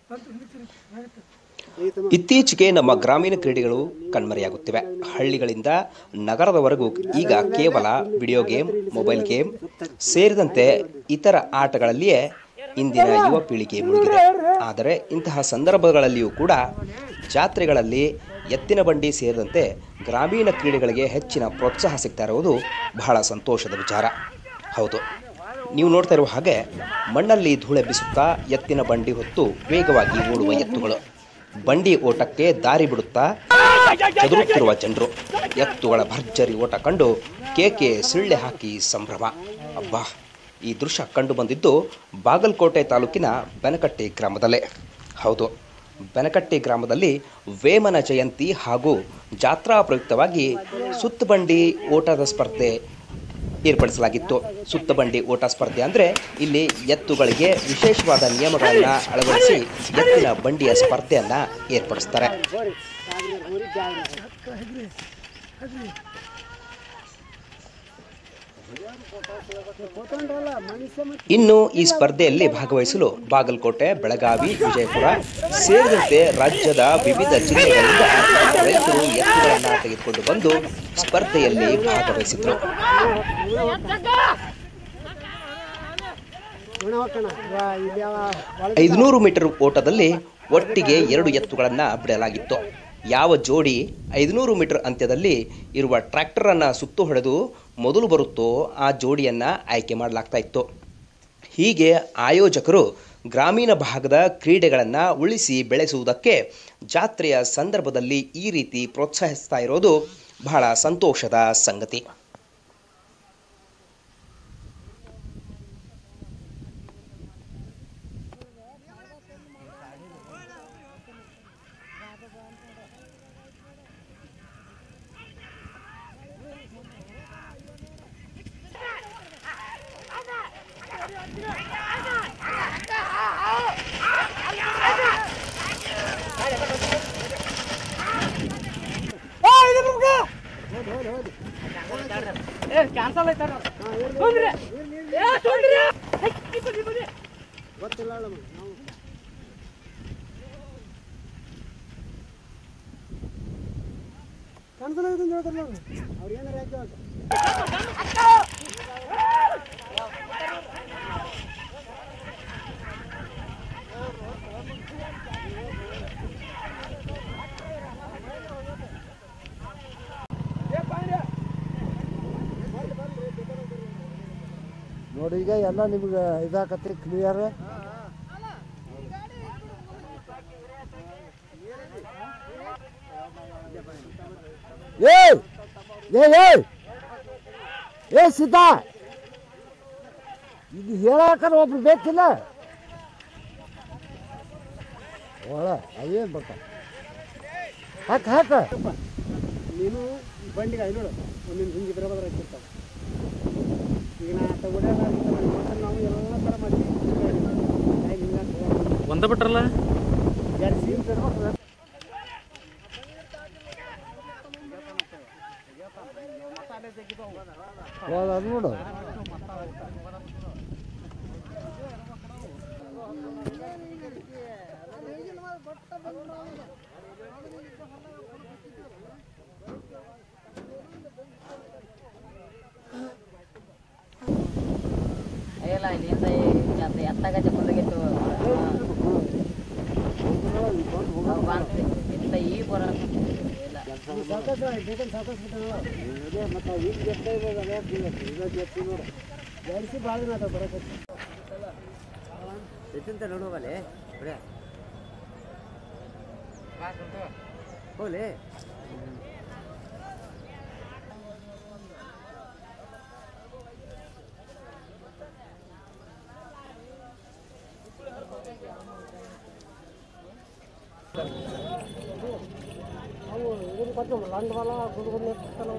ಇತ್ತೀಚೆಗೆ ನಮ್ಮ ಗ್ರಾಮೀಣ ಕ್ರೀಡೆಗಳು ಕಣ್ಮರೆಯಾಗುತ್ತಿವೆ ಹಳ್ಳಿಗಳಿಂದ ನಗರದವರೆಗೂ ಈಗ ಕೇವಲ ವಿಡಿಯೋ ಗೇಮ್ ಮೊಬೈಲ್ ಗೇಮ್ ಸೇರಿದಂತೆ ಇತರ ಆಟಗಳಲ್ಲಿಯೇ ಇಂದಿನ ಯುವ ಪೀಳಿಗೆ ಮುಳುಗಿದೆ ಆದರೆ ಇಂತಹ ಸಂದರ್ಭಗಳಲ್ಲಿಯೂ ಕೂಡ ಜಾತ್ರೆಗಳಲ್ಲಿ ಎತ್ತಿನ ಬಂಡಿ ಸೇರಿದಂತೆ ಗ್ರಾಮೀಣ ಕ್ರೀಡೆಗಳಿಗೆ ಹೆಚ್ಚಿನ ಪ್ರೋತ್ಸಾಹ ಸಿಗ್ತಾ ಇರುವುದು ಬಹಳ ಸಂತೋಷದ ವಿಚಾರ ಹೌದು ನೀವು ನೋಡ್ತಾ ಇರುವ ಹಾಗೆ ಮಣ್ಣಲ್ಲಿ ಧೂಳೆಬ್ಬಿಸುತ್ತಾ ಎತ್ತಿನ ಬಂಡಿ ಹೊತ್ತು ವೇಗವಾಗಿ ಓಡುವ ಎತ್ತುಗಳು ಬಂಡಿ ಓಟಕ್ಕೆ ದಾರಿ ಬಿಡುತ್ತಾ ಚದುರುತ್ತಿರುವ ಜನರು ಎತ್ತುಗಳ ಭರ್ಜರಿ ಓಟ ಕಂಡು ಕೇಕೆ ಸಿಳ್ಳೆ ಹಾಕಿ ಸಂಭ್ರಮ ಅಬ್ಬಾ ಈ ದೃಶ್ಯ ಕಂಡು ಬಂದಿದ್ದು ಬಾಗಲಕೋಟೆ ತಾಲೂಕಿನ ಬೆನಕಟ್ಟಿ ಗ್ರಾಮದಲ್ಲೇ ಹೌದು ಬೆನಕಟ್ಟಿ ಗ್ರಾಮದಲ್ಲಿ ವೇಮನ ಜಯಂತಿ ಹಾಗೂ ಜಾತ್ರಾ ಪ್ರಯುಕ್ತವಾಗಿ ಸುತ್ತಬಂಡಿ ಓಟದ ಸ್ಪರ್ಧೆ ಏರ್ಪಡಿಸಲಾಗಿತ್ತು ಸುತ್ತಬಂಡಿ ಓಟ ಸ್ಪರ್ಧೆ ಅಂದರೆ ಇಲ್ಲಿ ಎತ್ತುಗಳಿಗೆ ವಿಶೇಷವಾದ ನಿಯಮಗಳನ್ನು ಅಳವಡಿಸಿ ಎತ್ತಿನ ಬಂಡಿಯ ಸ್ಪರ್ಧೆಯನ್ನು ಏರ್ಪಡಿಸ್ತಾರೆ ಇನ್ನು ಈ ಸ್ಪರ್ಧೆಯಲ್ಲಿ ಭಾಗವಹಿಸಲು ಬಾಗಲಕೋಟೆ ಬೆಳಗಾವಿ ವಿಜಯಪುರ ಸೇರಿದಂತೆ ರಾಜ್ಯದ ವಿವಿಧ ಜಿಲ್ಲೆಗಳಿಂದ ರೈತರು ಎತ್ತುಗಳನ್ನು ತೆಗೆದುಕೊಂಡು ಬಂದು ಸ್ಪರ್ಧೆಯಲ್ಲಿ ಭಾಗವಹಿಸಿದ್ರು ಐದುನೂರು ಮೀಟರ್ ಓಟದಲ್ಲಿ ಒಟ್ಟಿಗೆ ಎರಡು ಎತ್ತುಗಳನ್ನು ಬಿಡಲಾಗಿತ್ತು ಯಾವ ಜೋಡಿ ಐದುನೂರು ಮೀಟರ್ ಅಂತ್ಯದಲ್ಲಿ ಇರುವ ಟ್ರ್ಯಾಕ್ಟರನ್ನು ಸುತ್ತು ಹೊಡೆದು ಮೊದಲು ಬರುತ್ತೋ ಆ ಜೋಡಿಯನ್ನು ಆಯ್ಕೆ ಮಾಡಲಾಗ್ತಾ ಇತ್ತು ಹೀಗೆ ಆಯೋಜಕರು ಗ್ರಾಮೀಣ ಭಾಗದ ಕ್ರೀಡೆಗಳನ್ನು ಉಳಿಸಿ ಬೆಳೆಸುವುದಕ್ಕೆ ಜಾತ್ರೆಯ ಸಂದರ್ಭದಲ್ಲಿ ಈ ರೀತಿ ಪ್ರೋತ್ಸಾಹಿಸ್ತಾ ಇರೋದು ಬಹಳ ಸಂತೋಷದ ಸಂಗತಿ ನೋಡಿ ಈಗ ಎಲ್ಲ ನಿಮ್ಗೆ ಇದಾಕತ್ರಿ ಕ್ಲಿಯರ್ ಏ ಏ ಏ ಏ ಸೀತಾ ಇದು ಹೇಳಾಕರ ಒಬ್ರು ಬೇಕಿಲ್ಲ ಒಳ ಅವೇನು ಬರ್ತಾವ ಹಾಕ ಹಾಕ ನೀನು ಈ ಬಂಡಿಗೆ ಐ ನೋಡು ಒಂದಿನ ಹಿಂಗೆ ಇದ್ರ ಬದ್ರ ಹಾಕಿರ್ತಾವ ಈಗ ನಾ ಆತ ಓಡಾಡ ನಾವು ಎಲ್ಲ ಥರ ಮಾಡ್ತೀವಿ ಹಿಂಗೆ ಒಂದ ಬಿಟ್ರಲ್ಲ ಜರ್ಸಿ ಒಳ ಅದು ನೋಡು ಇಲ್ಲ ಇಲ್ಲಿಂದ ಎತ್ತ ಎತ್ತಾಗ ಚಪ್ಪಲಾಗಿತ್ತು ಬಂತು ಇಂತ ಈ ಬರ ಇಲ್ಲ ಸಾಕಷ್ಟು ಬೇಕಂತ ಸಾಕಷ್ಟು ಬಿಟ್ಟಾವ ಮತ್ತು ಈಗ ಜಪ್ಪ ಇವಾಗ ಈಗ ಜಪ್ಪ ನೋಡು ಜರ್ಸಿ ಭಾಳ ದಿನ ಆತ ಬರೋಕೆ ಎತ್ತಿಂತ ನೋಡುವಲೆ ಬಿಡ ಹೋಲೆ ಅವು ಇದನ್ನು ಕೊಟ್ಟು ಲಂಡ್ ಬಲ ಗುಡು ಗುಡು ಎತ್ತಿರ್ತಾನ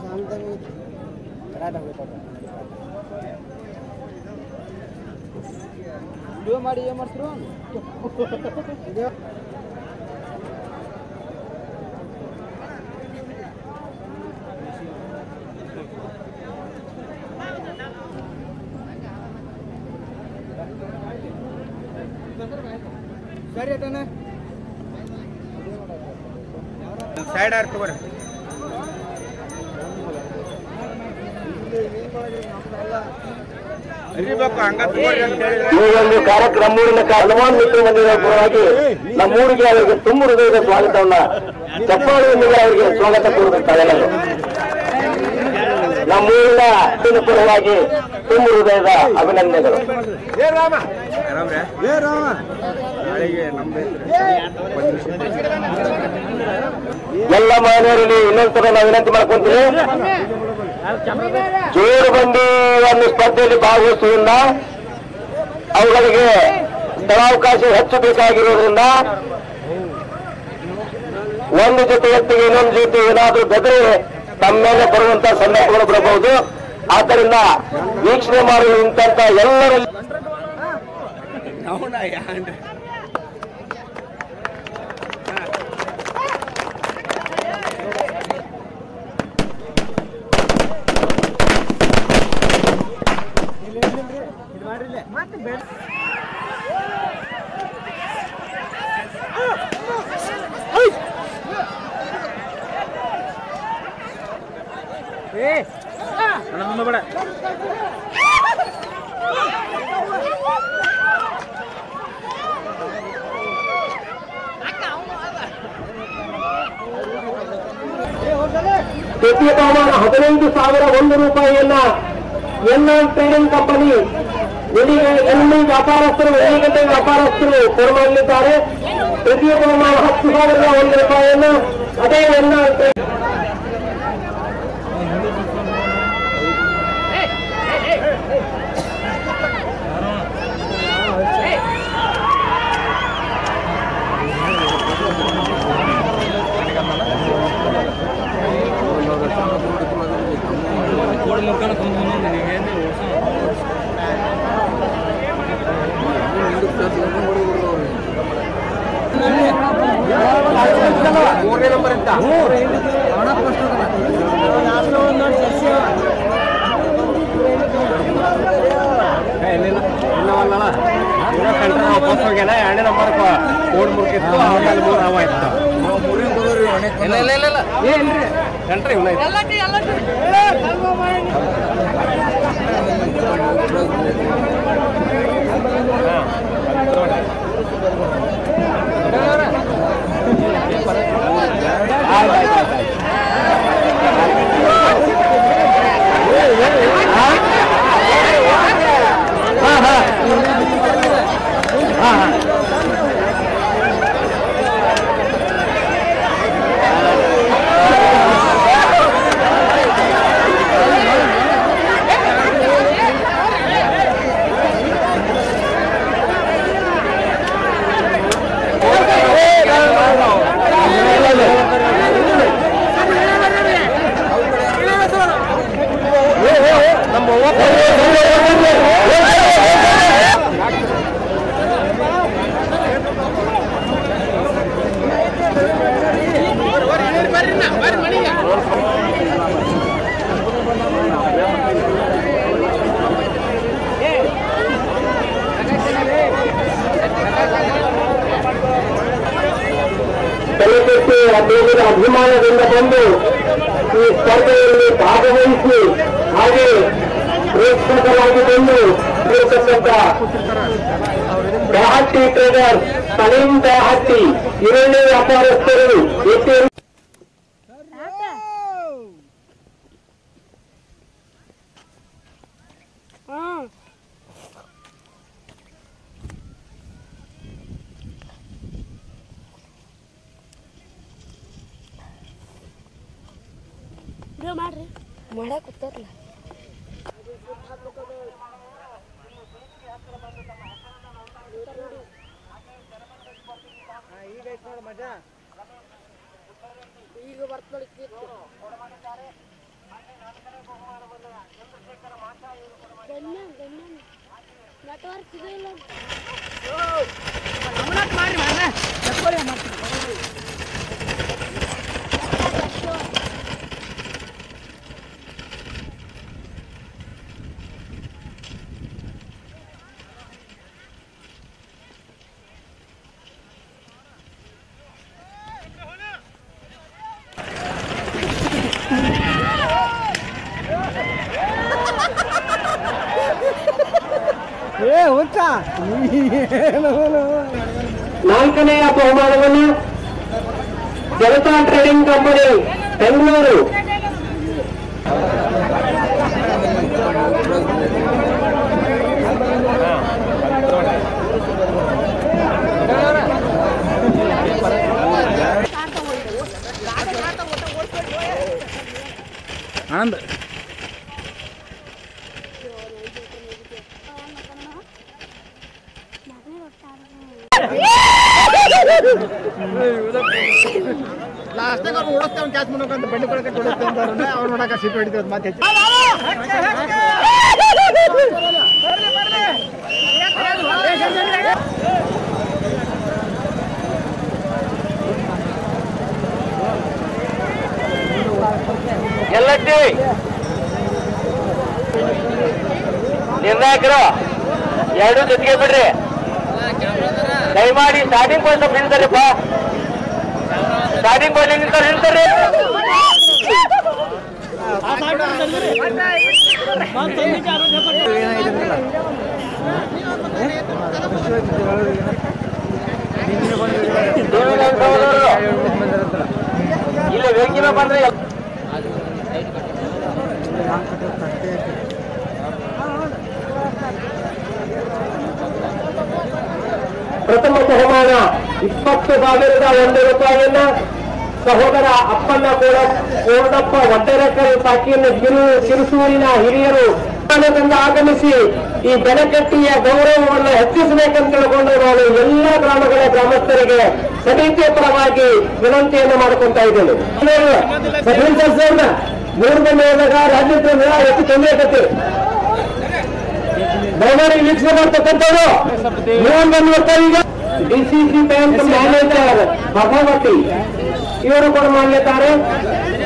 ವಿಡಿಯೋ ಮಾಡಿ ಏನು ಮಾಡ್ತಿರು ಸರಿ ಅಟನ ಸೈಡ್ ಆರ್ ತಗೋರಿ ಅರಿಬೇಕು ಹಂಗ ತಗೋರಿ ಅಂತ ಹೇಳಿದ್ರೆ ಈ ಒಂದು ಕಾರ್ಯಕ್ರಮ ಮೂಡಿನ ಹಲವಾರು ಮಿತ್ರ ಮಂದಿರ ಪರವಾಗಿ ನಮ್ಮೂರಿಗೆ ಅವರಿಗೆ ತುಂಬ ಹೃದಯದ ಸ್ವಾಗತವನ್ನ ಚಪ್ಪಾಳೆಯೊಂದಿಗೆ ಅವರಿಗೆ ಸ್ವಾಗತ ಕೋರುತ್ತಾರೆ ಎಲ್ಲರೂ ನಮ್ಮೂರಿನ ಅತ್ಯಂತ ಪರವಾಗಿ ತುಂಬ ಹೃದಯದ ಅಭಿನಂದನೆಗಳು ಆರಾಮ್ರೆ ನಾಳೆಗೆ ನಮ್ದು ಎಲ್ಲ ಮಹಿಳೆಯರಲ್ಲಿ ಇನ್ನೊಂದ್ಸಲ ನಾವು ವಿನಂತಿ ಮಾಡ್ಕೊಂತೀವಿ ಜೋರು ಬಂಡಿ ಒಂದು ಸ್ಪರ್ಧೆಯಲ್ಲಿ ಭಾಗವಹಿಸುವುದರಿಂದ ಅವುಗಳಿಗೆ ಸ್ಥಳಾವಕಾಶ ಹೆಚ್ಚು ಬೇಕಾಗಿರುವುದರಿಂದ ಒಂದು ಜೊತೆ ಎತ್ತಿಗೆ ಇನ್ನೊಂದು ಜೊತೆ ಏನಾದರೂ ಬೆದರೆ ತಮ್ಮ ಮೇಲೆ ಬರುವಂತ ಸಂದರ್ಭಗಳು ಬರಬಹುದು ಆದ್ದರಿಂದ ವೀಕ್ಷಣೆ ಮಾಡುವಂತ ಎಲ್ಲರಲ್ಲಿ ಅವನ ಯಾಂಡ್ರಿ ಬೇಡ ಪ್ರತಿ ಬಹುಮಾನ ಹದಿನೈದು ಸಾವಿರ ಒಂದು ರೂಪಾಯಿಯನ್ನ ಎನ್ ಟ್ರೇಡಿಂಗ್ ಕಂಪನಿ ಎಲ್ಲಿಗೆ ಎಲ್ಲಿ ವ್ಯಾಪಾರಸ್ಥರು ಎಲ್ಲಿಗಂಟೆ ವ್ಯಾಪಾರಸ್ಥರು ಕೊಡಲಿದ್ದಾರೆ ಪ್ರತಿ ಬಹುಮಾನ ಹತ್ತು ಸಾವಿರದ ಒಂದು ರೂಪಾಯಿಯನ್ನು ಅದೇ ಎನ್ ಮೂರನೇ ನಂಬರ್ ಅಂತ ಎರಡನೇ ನಂಬರ್ ಕೋಡ್ ಮುರ್ಕಿತ್ತು ಆಮೇಲೆ ಮೂರು ಅವ ಇತ್ತು ಇಲ್ಲ ಇಲ್ಲ ಇಲ್ಲ ಇಲ್ಲ ಏನ್ರಿ ಎಂಟ್ರಿ ಇವನ ತಲೆಕೆಟ್ಟಿ ಅಭಿವೃದ್ಧಿ ಅಭಿಮಾನದಿಂದ ಬಂದು ಈ ಸ್ಪರ್ಧೆಯಲ್ಲಿ ಭಾಗವಹಿಸಿ ಹಾಗೆ ಪ್ರೇಕ್ಷಕರಾಗಿ ಬಂದು ಇರತಕ್ಕಂಥ ದಹಟ್ಟಿ ಟ್ರೇಡರ್ ಸಲೀಂ ದಹಟ್ಟಿ ಎರಡನೇ ವ್ಯಾಪಾರಸ್ಥರು ಎತ್ತಿ ವಿಡಿಯೋ ಮಾಡ್ರಿ ಮಾಡಕ್ ಕೂತಾರಲ್ಲ ಈಗ ಬರ್ತ ನೋಡಿ ಗಣ್ಯ ಗಣ್ಯ ನೆಟ್ವರ್ಕ್ ಇದು ಇಲ್ಲ ಏ ಹುಚ್ಚ ನಾಲ್ಕನೆಯ ಬಹುಮಾನವನ್ನು ಜನತಾ ಟ್ರೇಡಿಂಗ್ ಕಂಪನಿ ಬೆಂಗಳೂರು ಆನಂದ್ ಲಾಸ್ಟಾಗ ಅವ್ರು ಓಡಿಸ್ತೇವೆ ಕ್ಯಾಚ್ ಮಾಡ್ಬೇಕಂತ ಬಂಡಿ ಕೊಡಕ್ಕೆ ಓಡಿಸ್ತೇವೆ ಅಂತ ಅವ್ರು ನೋಡಕ್ಕೆ ಸಿಟ್ಟು ಹೊಡಿತೀವಿ ಅದು ಮತ್ತೆ ಹೆಚ್ಚು ಎಲ್ಲಟ್ಟಿ ನಿರ್ಣಾಯಕರು ಎರಡು ಜೊತೆಗೆ ಬಿಡ್ರಿ ದಯಮಾಡಿ ಸ್ಟಾರ್ಟಿಂಗ್ ಪಾಯಿಂಟ್ ನಿಲ್ತಾರಪ್ಪ ಸ್ಟಾರ್ಟಿಂಗ್ ಪಾಯಿಂಟ್ ನಿಲ್ತಾರೆ ನಿಲ್ತಾರೆ ಇಲ್ಲ ವೆಂಕಿನ ಬಂದ್ರೆ ಪ್ರಥಮ ಬಹುಮಾನ ಇಪ್ಪತ್ತು ಸಾವಿರದ ಒಂದು ರೂಪಾಯಿಯನ್ನ ಸಹೋದರ ಅಪ್ಪಣ್ಣ ಕೂಡ ಕೋರ್ಡಪ್ಪ ಒಡ್ಡರಕಲ್ ತಾಕಿಯನ್ನು ಕಿರು ಕಿರುಸೂರಿನ ಹಿರಿಯರು ಸ್ಥಾನದಿಂದ ಆಗಮಿಸಿ ಈ ಬೆನಕಟ್ಟಿಯ ಗೌರವವನ್ನು ಹೆಚ್ಚಿಸಬೇಕಂತ ತಿಳ್ಕೊಂಡು ನಾನು ಎಲ್ಲ ಗ್ರಾಮಗಳ ಗ್ರಾಮಸ್ಥರಿಗೆ ಸಮಿತಿಯ ಪರವಾಗಿ ವಿನಂತಿಯನ್ನು ಮಾಡ್ಕೊಂತ ಇದ್ದೇನೆ ಮೂರು ಮಂದಿ ಹೋದಾಗ ರಾಜ್ಯದ ಎಷ್ಟು ತೊಂದರೆ ಆಗತ್ತೆ ದಯಮಾಡಿ ವೀಕ್ಷಣೆ ಮಾಡ್ತಕ್ಕಂಥವ್ರು ಮೂವನ್ ಬಂದು ಈಗ ಡಿಸಿಸಿ ಬ್ಯಾಂಕ್ ಮ್ಯಾನೇಜರ್ ಭಗವತಿ ಇವರು ಕೂಡ ಮಾಡಲಿದ್ದಾರೆ